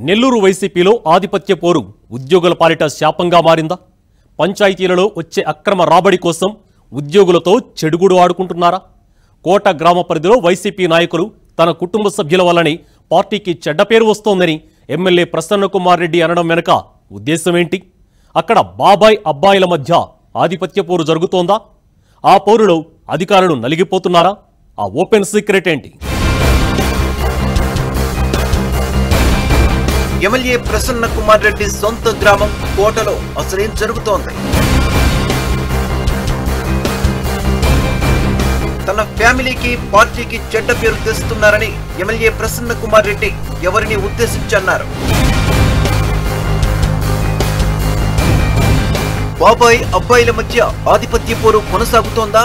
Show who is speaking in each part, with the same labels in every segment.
Speaker 1: నెల్లూరు వైసీపీలో ఆధిపత్య పోరు ఉద్యోగుల పాలిట శాపంగా మారిందా పంచాయతీలలో వచ్చే అక్రమ రాబడి కోసం ఉద్యోగులతో చెడుగుడు ఆడుకుంటున్నారా కోట గ్రామ పరిధిలో వైసీపీ నాయకులు తన కుటుంబ సభ్యుల వల్లని పార్టీకి చెడ్డ పేరు వస్తోందని ఎమ్మెల్యే ప్రసన్న కుమార్ రెడ్డి అనడం వెనుక ఉద్దేశం ఏంటి అక్కడ బాబాయ్ అబ్బాయిల మధ్య ఆధిపత్య పోరు జరుగుతోందా ఆ పోరులో అధికారులు నలిగిపోతున్నారా ఆ ఓపెన్ సీక్రెట్ ఏంటి
Speaker 2: ఎమ్మెల్యే ప్రసన్న కుమార్ రెడ్డి సొంత గ్రామం కోటలో అసలేం జరుగుతోంది తన ఫ్యామిలీకి పార్టీకి చెడ్డ పేరు తెస్తున్నారని ఎమ్మెల్యే ప్రసన్న కుమార్ రెడ్డి ఎవరిని ఉద్దేశించన్నారు బాబాయ్ అబ్బాయిల మధ్య ఆధిపత్య పోరు కొనసాగుతోందా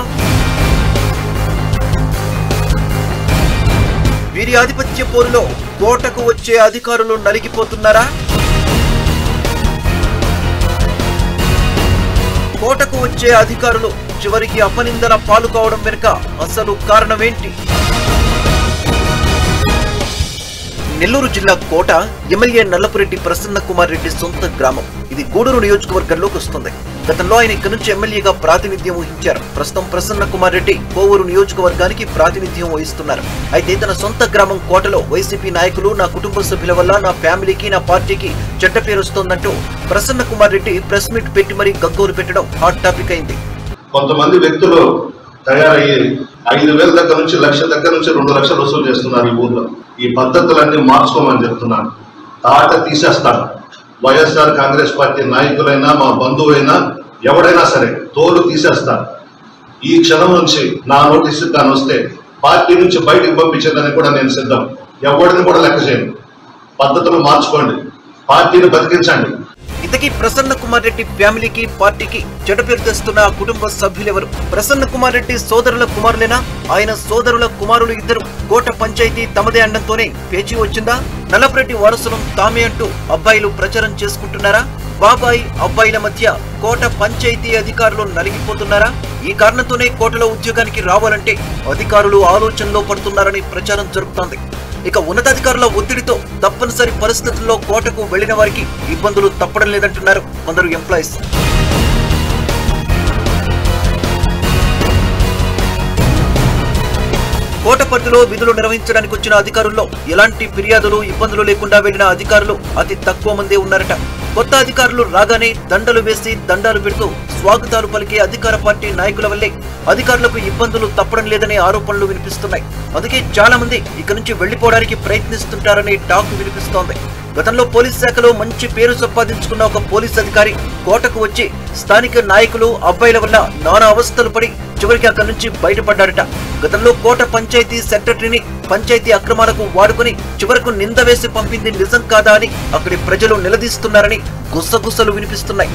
Speaker 2: వీరి ఆధిపత్య పోరులో కోటకు వచ్చే అధికారులు నలిగిపోతున్నారా కోటకు వచ్చే అధికారులు చివరికి అపనిందన పాలు కావడం వెనుక అసలు కారణమేంటి నెల్లూరు జిల్లా కోట ఎమ్మెల్యే నల్లపురెడ్డి ప్రసన్న కుమార్ రెడ్డి సొంత గ్రామం ఇది గూడూరు నియోజకవర్గంలోకి వస్తుంది గతంలో ఆయన ఇక్కడి నుంచి ఎమ్మెల్యేగా ప్రాతినిధ్యం వహించారు ప్రస్తుతం ప్రసన్న కుమార్ రెడ్డి కోవూరు నియోజకవర్గానికి ప్రాతినిధ్యం వహిస్తున్నారు అయితే తన సొంత గ్రామం కోటలో వైసీపీ నాయకులు నా కుటుంబ సభ్యుల వల్ల నా ఫ్యామిలీకి నా పార్టీకి చెడ్డ పేరు వస్తోందంటూ ప్రసన్న కుమార్ రెడ్డి ప్రెస్ మీట్ పెట్టి మరీ గగ్గోలు పెట్టడం హాట్ టాపిక్ అయింది
Speaker 3: కొంతమంది వ్యక్తులు తయారయ్యి ఐదు వేల దగ్గర నుంచి లక్ష దగ్గర నుంచి రెండు లక్షలు వసూలు చేస్తున్నారు ఈ ఊర్లో ఈ పద్ధతులన్నీ మార్చుకోమని చెప్తున్నాను తాట తీసేస్తాను వైఎస్ఆర్ కాంగ్రెస్ పార్టీ నాయకులైనా మా బంధువైనా ఎవడైనా సరే తోలు తీసేస్తాను ఈ క్షణం నుంచి నా నోటీసు కానీ వస్తే పార్టీ నుంచి బయటకు పంపించేదని కూడా నేను సిద్ధం ఎవరిని కూడా లెక్క చేయను పద్ధతులు మార్చుకోండి పార్టీని బతికించండి
Speaker 2: ఇంతకీ ప్రసన్న కుమార్ రెడ్డి ఫ్యామిలీకి పార్టీకి చెడు పేరు తెస్తున్న ఆ కుటుంబ సభ్యులెవరు ప్రసన్న కుమార్ రెడ్డి సోదరుల కుమారులేనా ఆయన సోదరుల కుమారులు ఇద్దరు కోట పంచాయతీ తమదే అండంతోనే పేచీ వచ్చిందా నల్లపురెడ్డి వారసులం తామే అంటూ అబ్బాయిలు ప్రచారం చేసుకుంటున్నారా బాబాయ్ అబ్బాయిల మధ్య కోట పంచాయతీ అధికారులు నలిగిపోతున్నారా ఈ కారణంతోనే కోటలో ఉద్యోగానికి రావాలంటే అధికారులు ఆలోచనలో పడుతున్నారని ప్రచారం జరుగుతోంది ఇక ఉన్నతాధికారుల ఒత్తిడితో తప్పనిసరి పరిస్థితుల్లో కోటకు వెళ్లిన వారికి ఇబ్బందులు తప్పడం లేదంటున్నారు కొందరు ఎంప్లాయీస్ కోట పరిధిలో విధులు నిర్వహించడానికి వచ్చిన అధికారుల్లో ఎలాంటి ఫిర్యాదులు ఇబ్బందులు లేకుండా వెళ్లిన అధికారులు అతి తక్కువ మందే ఉన్నారట కొత్త అధికారులు రాగానే దండలు వేసి దండాలు పెడుతూ స్వాగతాలు పలికే అధికార పార్టీ నాయకుల వల్లే అధికారులకు ఇబ్బందులు తప్పడం లేదనే ఆరోపణలు వినిపిస్తున్నాయి అందుకే చాలా మంది ఇక నుంచి వెళ్లిపోవడానికి ప్రయత్నిస్తుంటారనే టాక్ వినిపిస్తోంది గతంలో పోలీస్ శాఖలో మంచి పేరు సంపాదించుకున్న ఒక పోలీస్ అధికారి కోటకు వచ్చి స్థానిక నాయకులు అబ్బాయిల వల్ల నానా అవస్థలు పడి చివరికి అక్కడి నుంచి బయటపడ్డాడట గతంలో కోట పంచాయతీ సెక్రటరీని పంచాయతీ అక్రమాలకు వాడుకొని చివరకు నింద వేసి పంపింది నిజం కాదా అని అక్కడి ప్రజలు నిలదీస్తున్నారని గుసగుసలు వినిపిస్తున్నాయి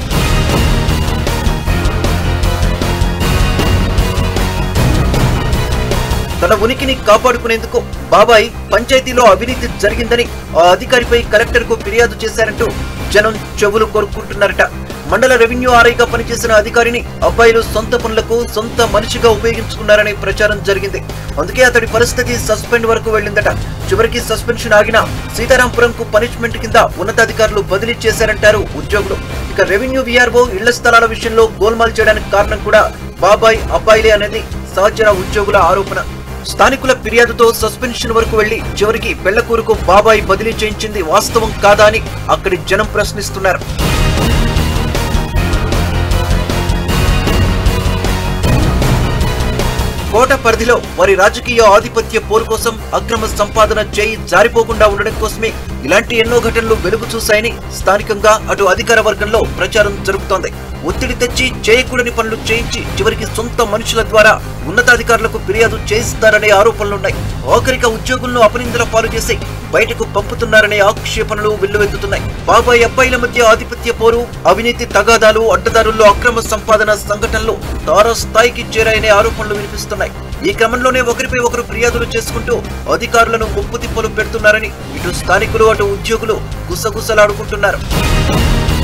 Speaker 2: తన ఉనికిని కాపాడుకునేందుకు బాబాయ్ పంచాయతీలో అవినీతి జరిగిందని ఆ అధికారిపై కలెక్టర్ కు ఫిర్యాదు చేశారంటూ జనం చెవులు కొరుక్కుంటున్నారట మండల రెవెన్యూ ఆర్ఐగా పనిచేసిన అధికారిని అబ్బాయిలు సొంత పనులకు సొంత మనిషిగా ఉపయోగించుకున్నారనే ప్రచారం జరిగింది అందుకే అతడి పరిస్థితి సస్పెండ్ వరకు వెళ్ళిందట చివరికి సస్పెన్షన్ ఆగిన సీతారాంపురంకు పనిష్మెంట్ కింద ఉన్నతాధికారులు బదిలీ చేశారంటారు ఉద్యోగులు ఇక రెవెన్యూ విఆర్ఓ ఇళ్ల స్థలాల విషయంలో గోల్మాల్ చేయడానికి కారణం కూడా బాబాయ్ అబ్బాయిలే అనేది సహచర ఉద్యోగుల ఆరోపణ స్థానికుల ఫిర్యాదుతో సస్పెన్షన్ వరకు వెళ్లి చివరికి పెళ్లకూరుకు బాబాయ్ బదిలీ చేయించింది వాస్తవం కాదా అని అక్కడి జనం ప్రశ్నిస్తున్నారు కోట పరిధిలో వారి రాజకీయ ఆధిపత్య పోరు కోసం అక్రమ సంపాదన చేయి జారిపోకుండా ఉండడం కోసమే ఇలాంటి ఎన్నో ఘటనలు వెలుగు చూశాయని స్థానికంగా అటు అధికార వర్గంలో ప్రచారం జరుగుతోంది ఒత్తిడి తెచ్చి చేయకూడని పనులు చేయించి చివరికి సొంత మనుషుల ద్వారా ఉన్నతాధికారులకు ఫిర్యాదు చేయిస్తారనే ఆరోపణలున్నాయి ఆఖరిక ఉద్యోగులను అపనిందల పాలు చేసి బయటకు పంపుతున్నారనే ఆక్షేపణలు వెల్లువెత్తుతున్నాయి బాబాయ్ అబ్బాయిల మధ్య ఆధిపత్య పోరు అవినీతి తగాదాలు అడ్డదారుల్లో అక్రమ సంపాదన సంఘటనలు తారస్థాయికి చేరాయనే ఆరోపణలు వినిపిస్తున్నాయి ఈ క్రమంలోనే ఒకరిపై ఒకరు ఫిర్యాదులు చేసుకుంటూ అధికారులను ముప్పు తిప్పలు పెడుతున్నారని ఇటు స్థానికులు అటు ఉద్యోగులు గుసగుసలాడుకుంటున్నారు